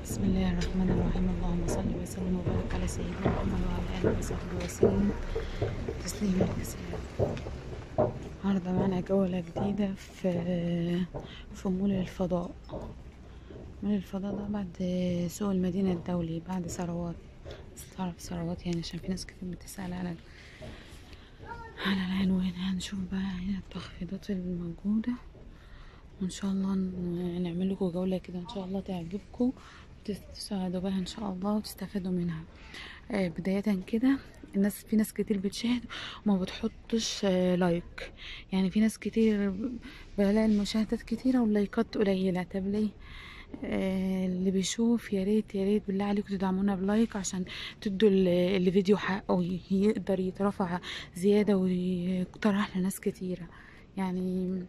بسم الله الرحمن الرحيم اللهم صل وسلم وبارك على سيدنا محمد وعلى اله وصحبه وسلم تسليما كثيرا النهارده معانا جولة جديدة في في مول الفضاء مول الفضاء ده بعد سوق المدينة الدولي بعد ثروات تعرف ثروات يعني عشان في ناس كتير بتسأل على على العنوان هنشوف بقى هنا التخفيضات الموجودة وان شاء الله ن- نعمل لكم جولة كده ان شاء الله تعجبكم وتساعدوا بها ان شاء الله وتستفادوا منها آه بداية كده الناس في ناس كتير بتشاهد وما بتحطش آه لايك يعني في ناس كتير بلاقي المشاهدات كتيرة واللايكات قليلة طب ليه آه اللي بيشوف يا ريت يا ريت بالله عليكم تدعمونا بلايك عشان تدوا ال- الفيديو حقه ي- يقدر يترفع زيادة ويقترح لناس كتيرة يعني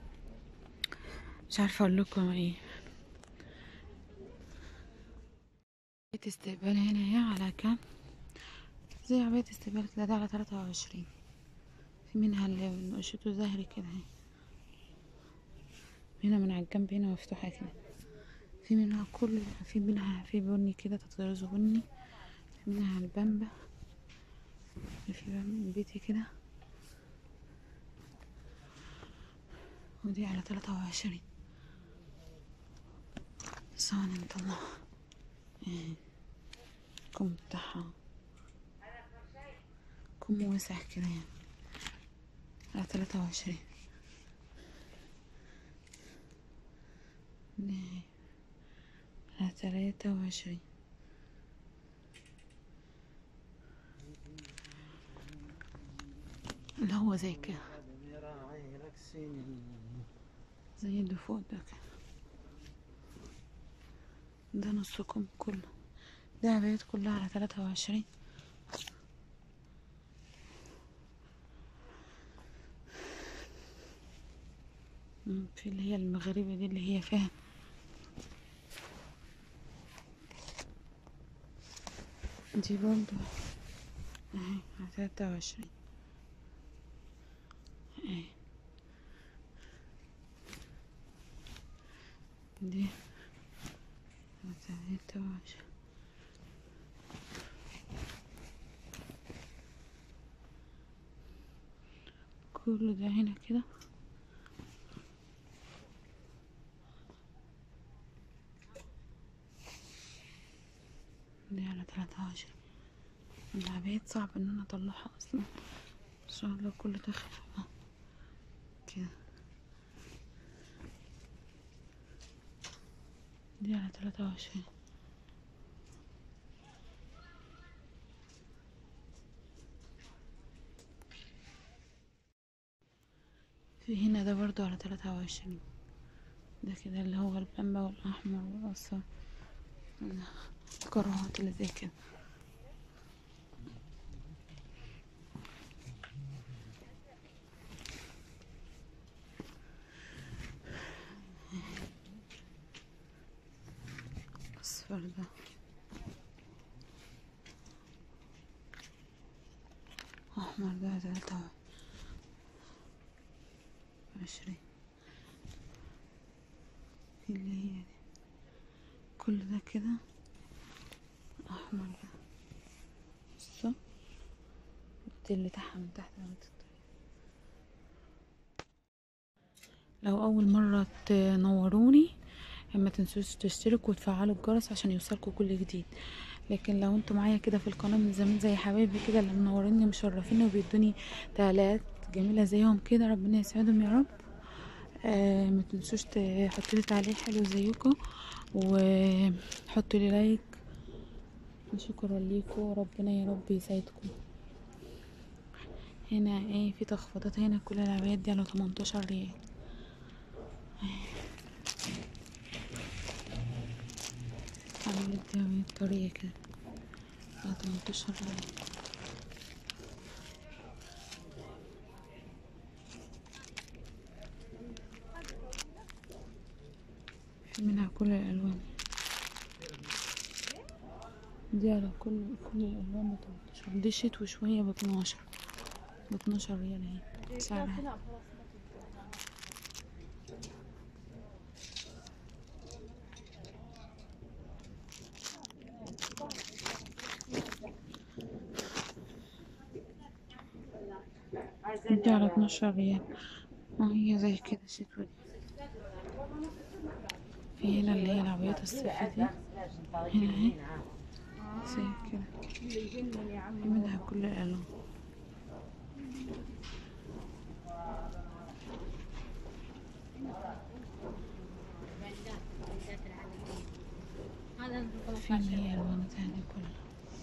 مش عارفة اقول لكم ايه عباية استقبال هنا هي على كام زي عباية استقبال كده ده على تلاتة وعشرين في منها اللي نقشته زهري كده اهي هنا من على الجنب هنا مفتوحة كده في منها كل في منها في بني كده تطرزه بني في منها البامبا في بامبا بيتي كده ودي على تلاتة وعشرين ثواني نطلعها اهي الكم بتاعها كم واسع كده يعني على تلاتة وعشرين دي اهي على تلاتة وعشرين اللي هو زي كده زي اللي فوق ده كده ده نصكم كله ده عبايات كلها على تلاتة وعشرين مم، في اللي هي المغربي دي اللي هي فيها دي برضو اهي على تلاتة وعشرين اهي دي على تلاتة وعشرين كل ده هنا كده دي على تلاتة وعشرين العبايات صعب ان انا اطلعها اصلا ان شاء الله كله داخل اه كده دي على تلاتة وعشرين في هنا ده برضو على تلاتة وعشرين ده كده اللي هو البامبا والأحمر والأصفر الكراهات اللي زي كده أصفر ده أحمر ده تلاتة وعشرين في اللي هي دي كل ده كده أحمر ده بصوا التل بتاعها من تحت لغاية الطريق لو أول مرة تنوروني ما تنسوش تشتركوا وتفعلوا الجرس عشان يوصلكوا كل جديد لكن لو انتوا معايا كده في القناة من زمان زي حبايبي كده اللي منوريني مشرفيني وبيدوني تعليقات جميلة زيهم كده ربنا يسعدهم يا رب آه ما تنسوش تحطوا لي تعليق حلو زيكم وحطوا لي لايك وشكرا ليكم ربنا يا رب يسعدكم هنا ايه في تخفيضات هنا كل العبايات دي على 18 ريال عملت دي عملت طريقة كده على 18 ريال في منها كل الألوان دي على كل كل الألوان بتلاتاشر دي شتوي شوية باتناشر باتناشر ريال اهي سعرها دي على اتناشر ريال وهي زي كده شتوي في هنا اللي هي العبايات الصيفي دي هنا اهي زي كده في منها كل الألوان في اللي هي ألوانات هذه كلها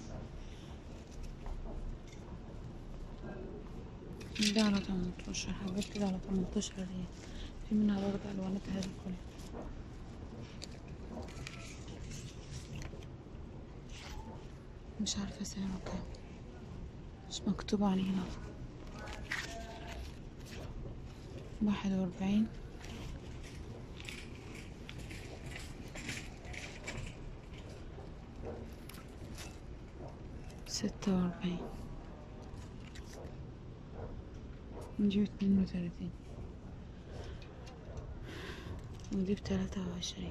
ده على تمنتاشر حاجات كده على تمنتاشر ريال في منها برضه ألوانات هذه كلها مش عارفة سعره كام مش مكتوب عليه هنا واحد وأربعين ستة وأربعين نجيب اتنين وتلاتين ونجيب تلاتة وعشرين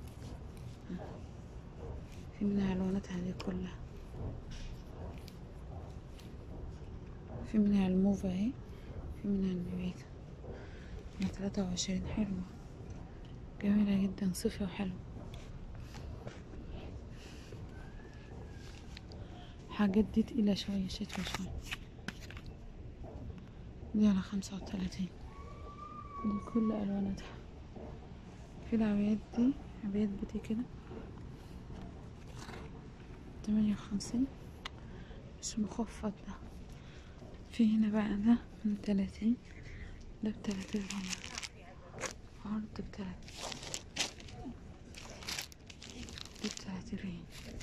في منها الوانات هذه كلها في منها الموفا اهي في منها النبيتا من تلاتة وعشرين حلوة جميلة جدا صيفي وحلوة حاجات دي تقيلة شوية شتوي شوية دي على خمسة وتلاتين دي كل ألواناتها في العبايات دي عبايات بوتي كده تمانية وخمسين مش مخفض ده في هنا بقى ده من تلاتين ده بتلاتين عمر عرض بتلاتين دي بتلاتين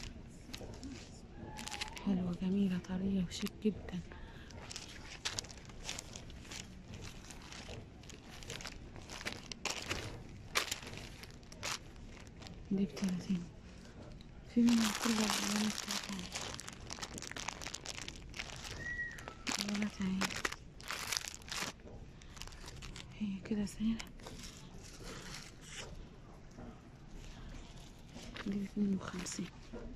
حلوة جميلة طرية وشيك جدا دي بتلاتين في منها كل الألوان بتاعتها الألوانات اهي هي كده سهلة دي باتنين وخمسين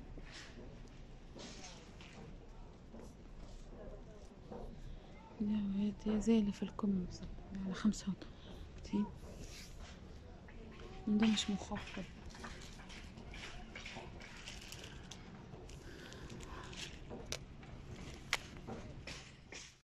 دي دي زي اللي في الكم بالظبط على خمسة وتلاتين ده مش مخفض